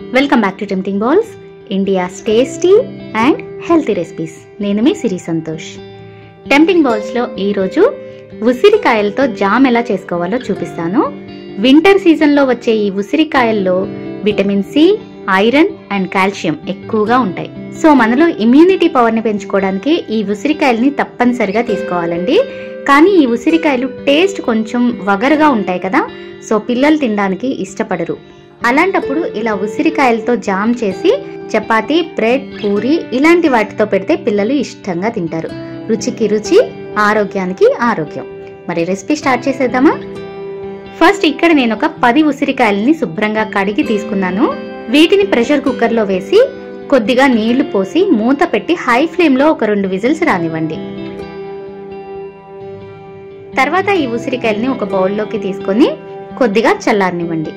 welcome back to tempting bowls India's tasty and healthy recipes నేను మీ సిరి Santosh tempting బాల్స్లో ఈరోజు ఉసిరికాయలతో జామ్ ఎలా చేసుకోవాలో చూపిస్తాను వింటర్ సీజన్లో వచ్చే ఈ ఉసిరికాయల్లో vitamin C iron and calcium ఎక్కువగా ఉంటాయి సో మనలో ఇమ్యూనిటీ పవర్ని పెంచుకోవడానికి ఈ ఉసిరికాయల్ని తప్పనిసరిగా తీసుకోవాలండి కానీ ఈ ఉసిరికాయలు టేస్ట్ కొంచెం వగరుగా ఉంటాయి కదా సో పిల్లలు తినడానికి ఇష్టపడరు అలాంటప్పుడు ఇలా ఉసిరికాయలతో జామ్ చేసి చపాతీ బ్రెడ్ పూరి ఇలాంటి వాటితో పెడితే పిల్లలు ఇష్టంగా తింటారు రుచికి రుచి ఆరోగ్యానికి ఆరోగ్యం మరి రెసిపీ స్టార్ట్ చేసేద్దామా ఫస్ట్ ఇక్కడ నేను ఒక పది ఉసిరికాయలని శుభ్రంగా కడిగి తీసుకున్నాను వీటిని ప్రెషర్ కుక్కర్లో వేసి కొద్దిగా నీళ్లు పోసి మూత పెట్టి హై ఫ్లేమ్లో ఒక రెండు విజిల్స్ రానివ్వండి తర్వాత ఈ ఉసిరికాయల్ని ఒక బౌల్లోకి తీసుకొని కొద్దిగా చల్లారనివ్వండి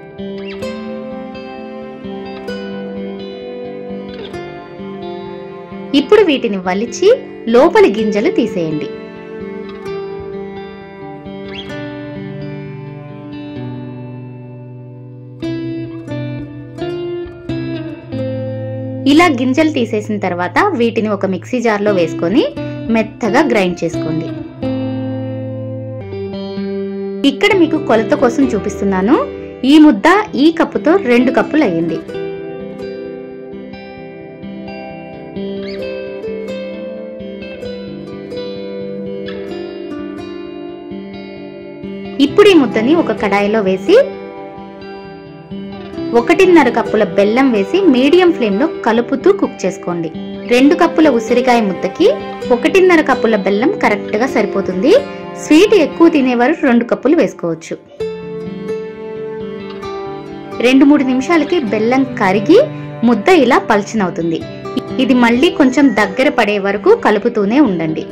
ఇప్పుడు వీటిని వలిచి లోపలి గింజలు తీసేయండి ఇలా గింజలు తీసేసిన తర్వాత వీటిని ఒక మిక్సీ జార్లో వేసుకొని మెత్తగా గ్రైండ్ చేసుకోండి ఇక్కడ మీకు కొలత కోసం చూపిస్తున్నాను ఈ ముద్ద ఈ కప్పుతో రెండు కప్పులు అయ్యింది ఇప్పుడు ఈ ముద్దని ఒక కడాయిలో వేసి ఒకటిన్నర కప్పుల బెల్లం వేసి మీడియం ఫ్లేమ్ లో కలుపుతూ కుక్ చేసుకోండి రెండు కప్పుల ఉసిరికాయ ముద్దకి ఒకటిన్నర కప్పుల బెల్లం కరెక్ట్ గా సరిపోతుంది స్వీట్ ఎక్కువ తినేవారు రెండు కప్పులు వేసుకోవచ్చు రెండు మూడు నిమిషాలకి బెల్లం కరిగి ముద్ద ఇలా పల్చనవుతుంది ఇది మళ్ళీ కొంచెం దగ్గర పడే వరకు కలుపుతూనే ఉండండి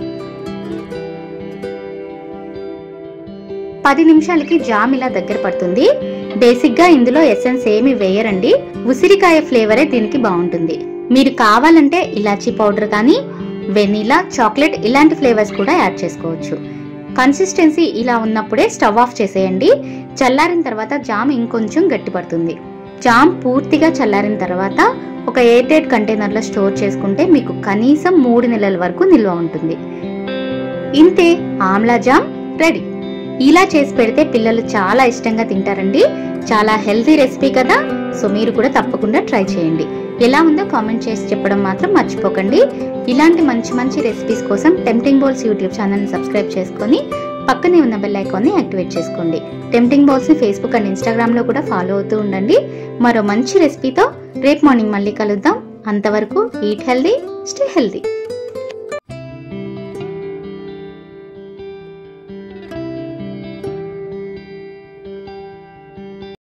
పది నిమిషాలకి జామ్ ఇలా దగ్గర పడుతుంది బేసిక్ గా ఇందులో ఎసెన్స్ ఏమి వేయరండి ఉసిరికాయ ఫ్లేవరే దీనికి బాగుంటుంది మీరు కావాలంటే ఇలాచీ పౌడర్ కానీ వెనీలా చాక్లెట్ ఇలాంటి ఫ్లేవర్స్ కూడా యాడ్ చేసుకోవచ్చు కన్సిస్టెన్సీ ఇలా ఉన్నప్పుడే స్టవ్ ఆఫ్ చేసేయండి చల్లారిన తర్వాత జామ్ ఇంకొంచెం గట్టిపడుతుంది జామ్ పూర్తిగా చల్లారిన తర్వాత ఒక ఎయిర్టైట్ కంటైనర్లో స్టోర్ చేసుకుంటే మీకు కనీసం మూడు నెలల వరకు నిల్వ ఉంటుంది ఇంతే ఆమ్లా జామ్ రెడీ ఇలా చేసి పెడితే పిల్లలు చాలా ఇష్టంగా తింటారండి చాలా హెల్తీ రెసిపీ కదా సో మీరు కూడా తప్పకుండా ట్రై చేయండి ఎలా ఉందో కామెంట్ చేసి చెప్పడం మాత్రం మర్చిపోకండి ఇలాంటి మంచి మంచి రెసిపీస్ కోసం టెంప్టింగ్ బౌల్స్ యూట్యూబ్ ఛానల్ని సబ్స్క్రైబ్ చేసుకొని పక్కనే ఉన్న బెల్ ఐకాన్ని యాక్టివేట్ చేసుకోండి టెంప్టింగ్ బౌల్స్ని ఫేస్బుక్ అండ్ ఇన్స్టాగ్రామ్లో కూడా ఫాలో అవుతూ ఉండండి మరో మంచి రెసిపీతో రేపు మార్నింగ్ మళ్ళీ కలుద్దాం అంతవరకు ఈట్ హెల్దీ స్టే హెల్దీ